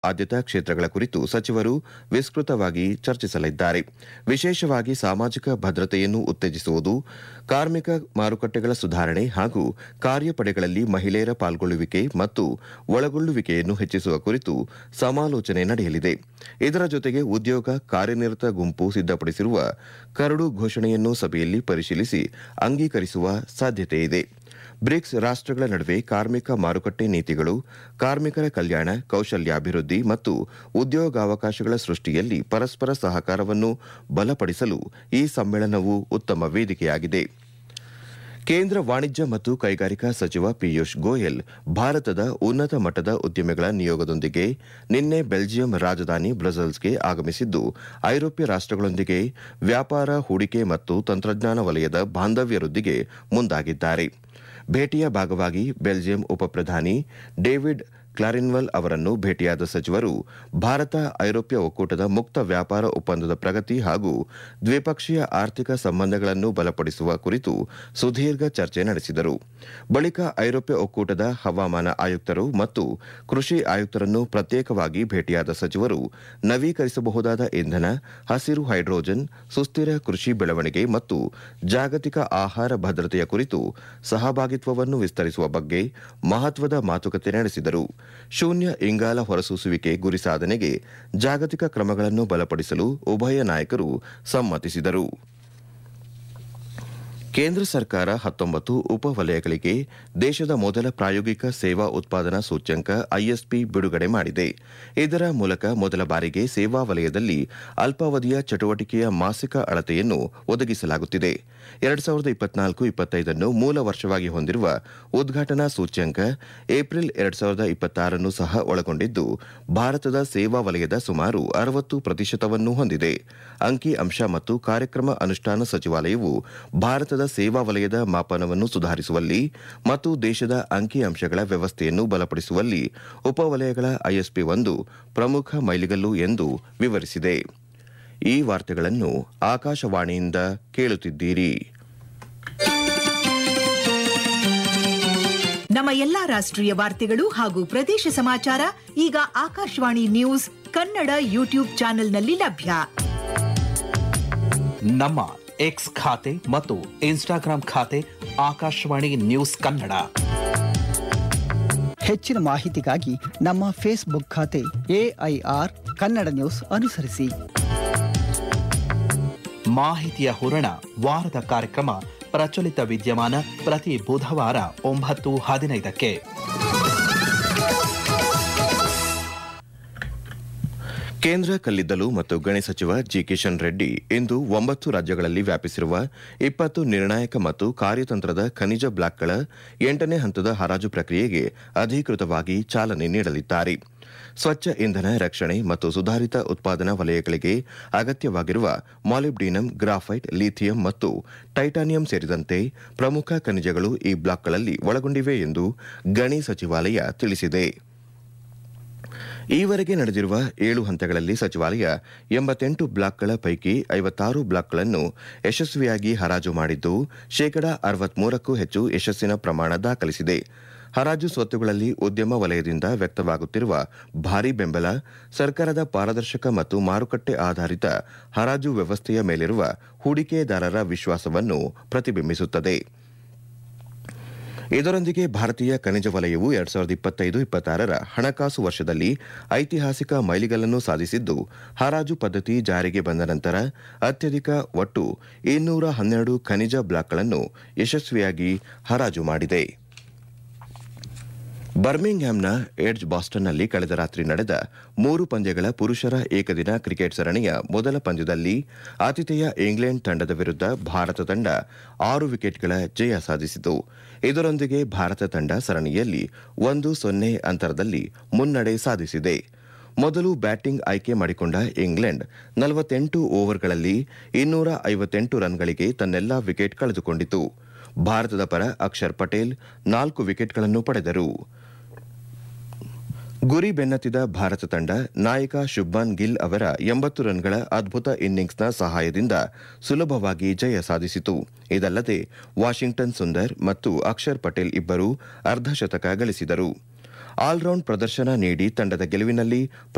ಆದ್ಯತಾ ಕ್ಷೇತ್ರಗಳ ಕುರಿತು ಸಚಿವರು ವಿಸ್ತೃತವಾಗಿ ಚರ್ಚಿಸಲಿದ್ದಾರೆ ವಿಶೇಷವಾಗಿ ಸಾಮಾಜಿಕ ಭದ್ರತೆಯನ್ನು ಉತ್ತೇಜಿಸುವುದು ಕಾರ್ಮಿಕ ಮಾರುಕಟ್ಟೆಗಳ ಸುಧಾರಣೆ ಹಾಗೂ ಕಾರ್ಯಪಡೆಗಳಲ್ಲಿ ಮಹಿಳೆಯರ ಪಾಲ್ಗೊಳ್ಳುವಿಕೆ ಮತ್ತು ಒಳಗೊಳ್ಳುವಿಕೆಯನ್ನು ಹೆಚ್ಚಿಸುವ ಕುರಿತು ಸಮಾಲೋಚನೆ ನಡೆಯಲಿದೆ ಇದರ ಜೊತೆಗೆ ಉದ್ಯೋಗ ಕಾರ್ಯನಿರತ ಗುಂಪು ಸಿದ್ದಪಡಿಸಿರುವ ಕರಡು ಘೋಷಣೆಯನ್ನು ಸಭೆಯಲ್ಲಿ ಪರಿಶೀಲಿಸಿ ಅಂಗೀಕರಿಸುವ ಸಾಧ್ಯತೆಯಿದೆ ಬ್ರಿಕ್ಸ್ ರಾಷ್ಟ್ರಗಳ ನಡುವೆ ಕಾರ್ಮಿಕ ಮಾರುಕಟ್ಟೆ ನೀತಿಗಳು ಕಾರ್ಮಿಕರ ಕಲ್ಯಾಣ ಕೌಶಲ್ಯಾಭಿವೃದ್ಧಿ ಮತ್ತು ಉದ್ಯೋಗಾವಕಾಶಗಳ ಸೃಷ್ಟಿಯಲ್ಲಿ ಪರಸ್ಪರ ಸಹಕಾರವನ್ನು ಬಲಪಡಿಸಲು ಈ ಸಮ್ಮೇಳನವು ಉತ್ತಮ ವೇದಿಕೆಯಾಗಿದೆ ಕೇಂದ್ರ ವಾಣಿಜ್ಯ ಮತ್ತು ಕೈಗಾರಿಕಾ ಸಚಿವ ಪಿಯೂಷ್ ಗೋಯಲ್ ಭಾರತದ ಉನ್ನತ ಮಟ್ಟದ ಉದ್ಯಮಿಗಳ ನಿಯೋಗದೊಂದಿಗೆ ನಿನ್ನೆ ಬೆಲ್ಜಿಯಂ ರಾಜಧಾನಿ ಬ್ರಸೆಲ್ಸ್ಗೆ ಆಗಮಿಸಿದ್ದು ಐರೋಪ್ಯ ರಾಷ್ಟ್ರಗಳೊಂದಿಗೆ ವ್ಯಾಪಾರ ಹೂಡಿಕೆ ಮತ್ತು ತಂತ್ರಜ್ಞಾನ ವಲಯದ ಬಾಂಧವ್ಯ ವೃದ್ಧಿಗೆ ಮುಂದಾಗಿದ್ದಾರೆ ಭೇಟಿಯ ಭಾಗವಾಗಿ ಬೆಲ್ಜಿಯಂ ಉಪಪ್ರಧಾನಿ ಡೇವಿಡ್ ಕ್ಲಾರಿನ್ವಲ್ ಅವರನ್ನು ಭೇಟಿಯಾದ ಸಚಿವರು ಭಾರತ ಐರೋಪ್ಯ ಒಕ್ಕೂಟದ ಮುಕ್ತ ವ್ಯಾಪಾರ ಒಪ್ಪಂದದ ಪ್ರಗತಿ ಹಾಗೂ ದ್ವಿಪಕ್ಷೀಯ ಆರ್ಥಿಕ ಸಂಬಂಧಗಳನ್ನು ಬಲಪಡಿಸುವ ಕುರಿತು ಸುದೀರ್ಘ ಚರ್ಚೆ ನಡೆಸಿದರು ಬಳಿಕ ಐರೋಪ್ಯ ಒಕ್ಕೂಟದ ಹವಾಮಾನ ಆಯುಕ್ತರು ಮತ್ತು ಕೃಷಿ ಆಯುಕ್ತರನ್ನು ಪ್ರತ್ಯೇಕವಾಗಿ ಭೇಟಿಯಾದ ಸಚಿವರು ನವೀಕರಿಸಬಹುದಾದ ಇಂಧನ ಹಸಿರು ಹೈಡ್ರೋಜನ್ ಸುಸ್ಥಿರ ಕೃಷಿ ಬೆಳವಣಿಗೆ ಮತ್ತು ಜಾಗತಿಕ ಆಹಾರ ಭದ್ರತೆಯ ಕುರಿತು ಸಹಭಾಗಿತ್ವವನ್ನು ವಿಸ್ತರಿಸುವ ಬಗ್ಗೆ ಮಹತ್ವದ ಮಾತುಕತೆ ನಡೆಸಿದರು ಶೂನ್ಯ ಇಂಗಾಲ ಹೊರಸೂಸುವಿಕೆ ಗುರಿ ಸಾಧನೆಗೆ ಜಾಗತಿಕ ಕ್ರಮಗಳನ್ನು ಬಲಪಡಿಸಲು ಉಭಯ ನಾಯಕರು ಸಮ್ಮತಿಸಿದರು ಕೇಂದ್ರ ಸರ್ಕಾರ ಹತ್ತೊಂಬತ್ತು ಉಪವಲಯಗಳಿಗೆ ದೇಶದ ಮೊದಲ ಪ್ರಾಯೋಗಿಕ ಸೇವಾ ಉತ್ಪಾದನಾ ಸೂಚ್ಯಂಕ ಐಎಸ್ಪಿ ಬಿಡುಗಡೆ ಮಾಡಿದೆ ಇದರ ಮೂಲಕ ಮೊದಲ ಬಾರಿಗೆ ಸೇವಾ ವಲಯದಲ್ಲಿ ಅಲ್ಪಾವಧಿಯ ಚಟುವಟಿಕೆಯ ಮಾಸಿಕ ಅಳತೆಯನ್ನು ಒದಗಿಸಲಾಗುತ್ತಿದೆ ಎರಡು ಸಾವಿರದ ಇಪ್ಪತ್ನಾಲ್ಕು ಇಪ್ಪತ್ತೈದನ್ನು ಮೂಲ ವರ್ಷವಾಗಿ ಹೊಂದಿರುವ ಉದ್ಘಾಟನಾ ಸೂಚ್ಯಂಕ ಏಪ್ರಿಲ್ ಎರಡು ಸಾವಿರದ ಇಪ್ಪತ್ತಾರನ್ನು ಸಹ ಒಳಗೊಂಡಿದ್ದು ಭಾರತದ ಸೇವಾ ವಲಯದ ಸುಮಾರು ಅರವತ್ತು ಪ್ರತಿಶತವನ್ನು ಹೊಂದಿದೆ ಅಂಕಿ ಅಂಶ ಮತ್ತು ಕಾರ್ಯಕ್ರಮ ಅನುಷ್ಠಾನ ಸಚಿವಾಲಯವು ಭಾರತದ ಸೇವಾ ವಲಯದ ಮಾಪನವನ್ನು ಸುಧಾರಿಸುವಲ್ಲಿ ಮತ್ತು ದೇಶದ ಅಂಕಿ ಅಂಶಗಳ ವ್ಯವಸ್ಥೆಯನ್ನು ಬಲಪಡಿಸುವಲ್ಲಿ ಉಪವಲಯಗಳ ಐಎಸ್ಪಿ ಒಂದು ಪ್ರಮುಖ ಮೈಲಿಗಲ್ಲು ಎಂದು ವಿವರಿಸಿದೆ ಈ ವಾರ್ತೆಗಳನ್ನು ಆಕಾಶವಾಣಿಯಿಂದ ಕೇಳುತ್ತಿದ್ದೀರಿ ನಮ್ಮ ಎಲ್ಲಾ ರಾಷ್ಟ್ರೀಯ ವಾರ್ತೆಗಳು ಹಾಗೂ ಪ್ರದೇಶ ಸಮಾಚಾರ ಈಗ ಆಕಾಶವಾಣಿ ನ್ಯೂಸ್ ಕನ್ನಡ ಯೂಟ್ಯೂಬ್ ಚಾನೆಲ್ನಲ್ಲಿ ಲಭ್ಯ ನಮ್ಮ ಎಕ್ಸ್ ಖಾತೆ ಮತ್ತು ಇನ್ಸ್ಟಾಗ್ರಾಂ ಖಾತೆ ಆಕಾಶವಾಣಿ ನ್ಯೂಸ್ ಕನ್ನಡ ಹೆಚ್ಚಿನ ಮಾಹಿತಿಗಾಗಿ ನಮ್ಮ ಫೇಸ್ಬುಕ್ ಖಾತೆ ಎಐಆರ್ ಕನ್ನಡ ನ್ಯೂಸ್ ಅನುಸರಿಸಿ ಮಾಹಿತಿಯ ಹೂರಣ ವಾರದ ಕಾರ್ಯಕ್ರಮ ಪ್ರಚಲಿತ ವಿದ್ಯಮಾನ ಪ್ರತಿ ಬುಧವಾರ ಒಂಬತ್ತು ಹದಿನೈದಕ್ಕೆ ಕೇಂದ್ರ ಕಲ್ಲಿದ್ದಲು ಮತ್ತು ಗಣಿ ಸಚಿವ ಜಿ ಕಿಶನ್ ರೆಡ್ಡಿ ಇಂದು ಒಂಬತ್ತು ರಾಜ್ಯಗಳಲ್ಲಿ ವ್ಯಾಪಿಸಿರುವ ಇಪ್ಪತ್ತು ನಿರ್ಣಾಯಕ ಮತ್ತು ಕಾರ್ಯತಂತ್ರದ ಖನಿಜ ಬ್ಲಾಕ್ಗಳ ಎಂಟನೇ ಹಂತದ ಹರಾಜು ಪ್ರಕ್ರಿಯೆಗೆ ಅಧಿಕೃತವಾಗಿ ಚಾಲನೆ ನೀಡಲಿದ್ದಾರೆ ಸ್ವಚ್ಛ ಇಂಧನ ರಕ್ಷಣೆ ಮತ್ತು ಸುಧಾರಿತ ಉತ್ಪಾದನಾ ವಲಯಗಳಿಗೆ ಅಗತ್ಯವಾಗಿರುವ ಮಾಲಿಬ್ಡಿನಂ ಗ್ರಾಫೈಟ್ ಲಿಥಿಯಂ ಮತ್ತು ಟೈಟಾನಿಯಂ ಸೇರಿದಂತೆ ಪ್ರಮುಖ ಖನಿಜಗಳು ಈ ಬ್ಲಾಕ್ಗಳಲ್ಲಿ ಒಳಗೊಂಡಿವೆ ಎಂದು ಗಣಿ ಸಚಿವಾಲಯ ತಿಳಿಸಿದೆ ಈವರೆಗೆ ನಡೆದಿರುವ ಏಳು ಹಂತಗಳಲ್ಲಿ ಸಚಿವಾಲಯ ಎಂಬತ್ತೆಂಟು ಬ್ಲಾಕ್ಗಳ ಪೈಕಿ ಐವತ್ತಾರು ಬ್ಲಾಕ್ಗಳನ್ನು ಯಶಸ್ವಿಯಾಗಿ ಹರಾಜು ಮಾಡಿದ್ದು ಶೇಕಡಾ ಅರವತ್ಮೂರಕ್ಕೂ ಹೆಚ್ಚು ಯಶಸ್ಸಿನ ಪ್ರಮಾಣ ದಾಖಲಿಸಿದೆ ಹರಾಜು ಸ್ವತ್ತುಗಳಲ್ಲಿ ಉದ್ಯಮ ವಲಯದಿಂದ ವ್ಯಕ್ತವಾಗುತ್ತಿರುವ ಭಾರೀ ಬೆಂಬಲ ಸರ್ಕಾರದ ಪಾರದರ್ಶಕ ಮತ್ತು ಮಾರುಕಟ್ಟೆ ಆಧಾರಿತ ಹರಾಜು ವ್ಯವಸ್ಥೆಯ ಮೇಲಿರುವ ಹೂಡಿಕೆದಾರರ ವಿಶ್ವಾಸವನ್ನು ಪ್ರತಿಬಿಂಬಿಸುತ್ತದೆ ಇದರೊಂದಿಗೆ ಭಾರತೀಯ ಖನಿಜ ವಲಯವು ಎರಡ್ ಸಾವಿರದ ಇಪ್ಪತ್ತೈದು ಇಪ್ಪತ್ತಾರರ ಹಣಕಾಸು ವರ್ಷದಲ್ಲಿ ಐತಿಹಾಸಿಕ ಮೈಲಿಗಲ್ಲನ್ನು ಸಾಧಿಸಿದ್ದು ಹರಾಜು ಪದ್ಧತಿ ಜಾರಿಗೆ ಬಂದ ನಂತರ ಅತ್ಯಧಿಕ ಒಟ್ಟು ಇನ್ನೂರ ಹನ್ನೆರಡು ಖನಿಜ ಬ್ಲಾಕ್ಗಳನ್ನು ಯಶಸ್ವಿಯಾಗಿ ಹರಾಜು ಮಾಡಿದೆ ಬರ್ಮಿಂಗ್ಹ್ಯಾಮ್ನ ಎಡ್ಜ್ ಬಾಸ್ಟನ್ನಲ್ಲಿ ಕಳೆದ ರಾತ್ರಿ ನಡೆದ ಮೂರು ಪಂದ್ಯಗಳ ಪುರುಷರ ಏಕದಿನ ಕ್ರಿಕೆಟ್ ಸರಣಿಯ ಮೊದಲ ಪಂದ್ಯದಲ್ಲಿ ಆತಿಥೇಯ ಇಂಗ್ಲೆಂಡ್ ತಂಡದ ವಿರುದ್ಧ ಭಾರತ ತಂಡ ಆರು ವಿಕೆಟ್ಗಳ ಜಯ ಸಾಧಿಸಿತು ಇದರೊಂದಿಗೆ ಭಾರತ ತಂಡ ಸರಣಿಯಲ್ಲಿ ಒಂದು ಸೊನ್ನೆ ಅಂತರದಲ್ಲಿ ಮುನ್ನಡೆ ಸಾಧಿಸಿದೆ ಮೊದಲು ಬ್ಯಾಟಿಂಗ್ ಆಯ್ಕೆ ಮಾಡಿಕೊಂಡ ಇಂಗ್ಲೆಂಡ್ ನಲವತ್ತೆಂಟು ಓವರ್ಗಳಲ್ಲಿ ಇನ್ನೂರ ಐವತ್ತೆಂಟು ರನ್ಗಳಿಗೆ ತನ್ನೆಲ್ಲಾ ವಿಕೆಟ್ ಕಳೆದುಕೊಂಡಿತು ಭಾರತದ ಪರ ಅಕ್ಷರ್ ಪಟೇಲ್ ನಾಲ್ಕು ವಿಕೆಟ್ಗಳನ್ನು ಪಡೆದರು ಗುರಿ ಬೆನ್ನತ್ತಿದ ಭಾರತ ತಂಡ ನಾಯಕ ಶುಭ್ಮಾನ್ ಗಿಲ್ ಅವರ ಎಂಬತ್ತು ರನ್ಗಳ ಅದ್ಭುತ ಇನ್ನಿಂಗ್ಸ್ನ ಸಹಾಯದಿಂದ ಸುಲಭವಾಗಿ ಜಯ ಸಾಧಿಸಿತು ಇದಲ್ಲದೆ ವಾಷಿಂಗ್ಟನ್ ಸುಂದರ್ ಮತ್ತು ಅಕ್ಷರ್ ಪಟೇಲ್ ಇಬ್ಬರು ಅರ್ಧಶತಕ ಗಳಿಸಿದರು ಆಲ್ರೌಂಡ್ ಪ್ರದರ್ಶನ ನೀಡಿ ತಂಡದ ಗೆಲುವಿನಲ್ಲಿ